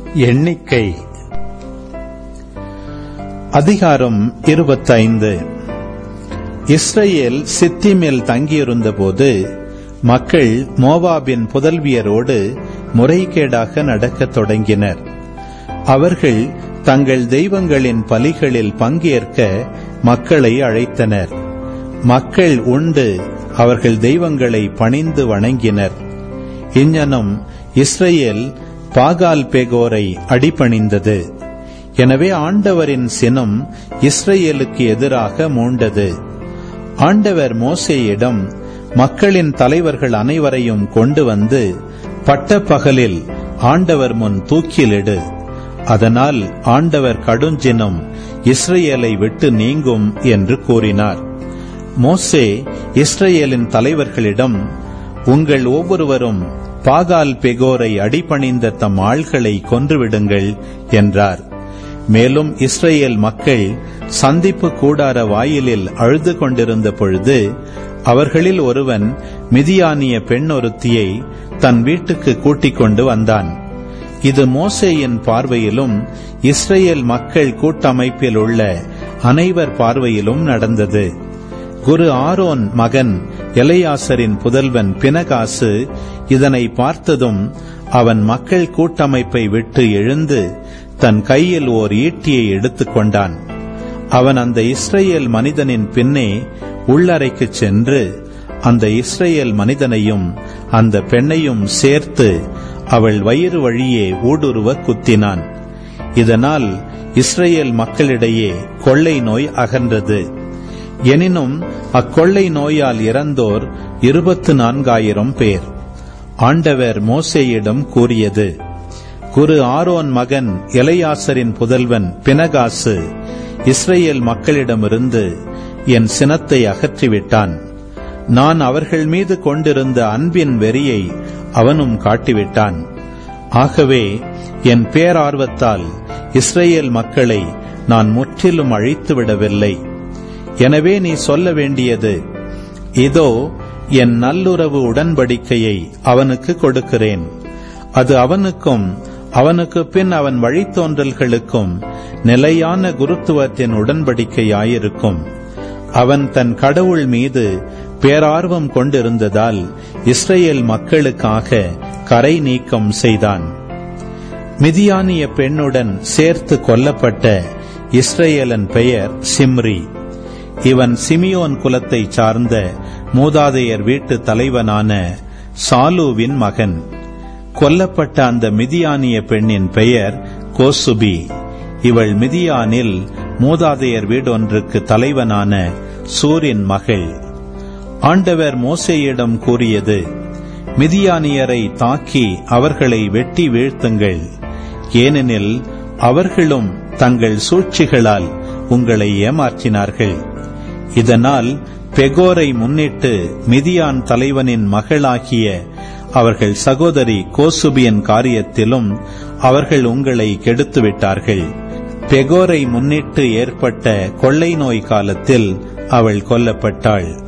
எண்ணிக்கை அதிகாரம் இருபத்தைந்து இஸ்ரேல் சித்திமில் தங்கியிருந்தபோது மக்கள் மோவாபின் புதல்வியரோடு முறைகேடாக நடக்கத் தொடங்கினர் அவர்கள் தங்கள் தெய்வங்களின் பலிகளில் பங்கேற்க மக்களை அழைத்தனர் மக்கள் உண்டு அவர்கள் தெய்வங்களை பணிந்து வணங்கினர் இஞ்ஞனம் இஸ்ரேல் பாகால் பேகோரை அடிபணிந்தது எனவே ஆண்டவரின் சினம் இஸ்ரேலுக்கு எதிராக மூண்டது ஆண்டவர் மோசேயிடம் மக்களின் தலைவர்கள் அனைவரையும் கொண்டு வந்து பட்ட பகலில் ஆண்டவர் முன் தூக்கிலிடு அதனால் ஆண்டவர் கடுஞ்சினம் இஸ்ரேலை விட்டு நீங்கும் என்று கூறினார் மோசே இஸ்ரேலின் தலைவர்களிடம் உங்கள் ஒவ்வொருவரும் பாகால் பெகோரை அடிபணிந்த தம் ஆள்களை கொன்றுவிடுங்கள் என்றார் மேலும் இஸ்ரேல் மக்கள் சந்திப்பு கூடார வாயிலில் அழுது கொண்டிருந்த பொழுது அவர்களில் ஒருவன் மிதியானிய பெண் ஒருத்தியை தன் வீட்டுக்கு கூட்டிக் கொண்டு வந்தான் இது மோசேயின் பார்வையிலும் இஸ்ரேல் மக்கள் கூட்டமைப்பில் உள்ள அனைவர் பார்வையிலும் நடந்தது குரு ஆரோன் மகன் எலையாசரின் புதல்வன் பினகாசு இதனை பார்த்ததும் அவன் மக்கள் கூட்டமைப்பை விட்டு எழுந்து தன் கையில் ஓர் ஈட்டியை எடுத்துக்கொண்டான் அவன் அந்த இஸ்ரேல் மனிதனின் பின்னே உள்ளறைக்கு சென்று அந்த இஸ்ரேல் மனிதனையும் அந்த பெண்ணையும் சேர்த்து அவள் வயிறு வழியே ஊடுருவ குத்தினான் இதனால் இஸ்ரேல் மக்களிடையே கொள்ளை நோய் அகன்றது எனினும் அக்கொள்ளை நோயால் இறந்தோர் இருபத்து நான்காயிரம் பேர் ஆண்டவர் மோசேயிடம் கூறியது குரு ஆரோன் மகன் எலையாசரின் புதல்வன் பினகாசு இஸ்ரேல் மக்களிடமிருந்து என் சினத்தை அகற்றிவிட்டான் நான் அவர்கள் மீது கொண்டிருந்த அன்பின் வெறியை அவனும் காட்டிவிட்டான் ஆகவே என் பேரார்வத்தால் இஸ்ரேல் மக்களை நான் முற்றிலும் அழித்து விடவில்லை எனவே நீ சொல்ல வேண்டியது இதோ என் நல்லுறவு உடன்படிக்கையை அவனுக்கு கொடுக்கிறேன் அது அவனுக்கும் அவனுக்கு பின் அவன் வழித்தோன்றல்களுக்கும் நிலையான குருத்துவத்தின் உடன்படிக்கையாயிருக்கும் அவன் தன் கடவுள் மீது பேரார்வம் கொண்டிருந்ததால் இஸ்ரேல் மக்களுக்காக கரை நீக்கம் செய்தான் மிதியானிய பெண்ணுடன் சேர்த்து கொல்லப்பட்ட இஸ்ரேலன் பெயர் சிம்ரி இவன் சிமியோன் குலத்தை சார்ந்த மூதாதையர் வீட்டு தலைவனான சாலுவின் மகன் கொல்லப்பட்ட அந்த மிதியானிய பெண்ணின் பெயர் கோசுபி இவள் மிதியானில் மூதாதையர் வீடொன்றுக்கு தலைவனான சூரின் மகள் ஆண்டவர் மோசேயிடம் கூறியது மிதியானியரை தாக்கி அவர்களை வெட்டி வீழ்த்துங்கள் ஏனெனில் அவர்களும் தங்கள் சூழ்ச்சிகளால் உங்களை ஏமாற்றினார்கள் இதனால் பெகோரை முன்னிட்டு மிதியான் தலைவனின் மகளாகிய அவர்கள் சகோதரி கோசுபியின் காரியத்திலும் அவர்கள் உங்களை கெடுத்துவிட்டார்கள் பெகோரை முன்னிட்டு ஏற்பட்ட கொள்ளை நோய் காலத்தில் அவள் கொல்லப்பட்டாள்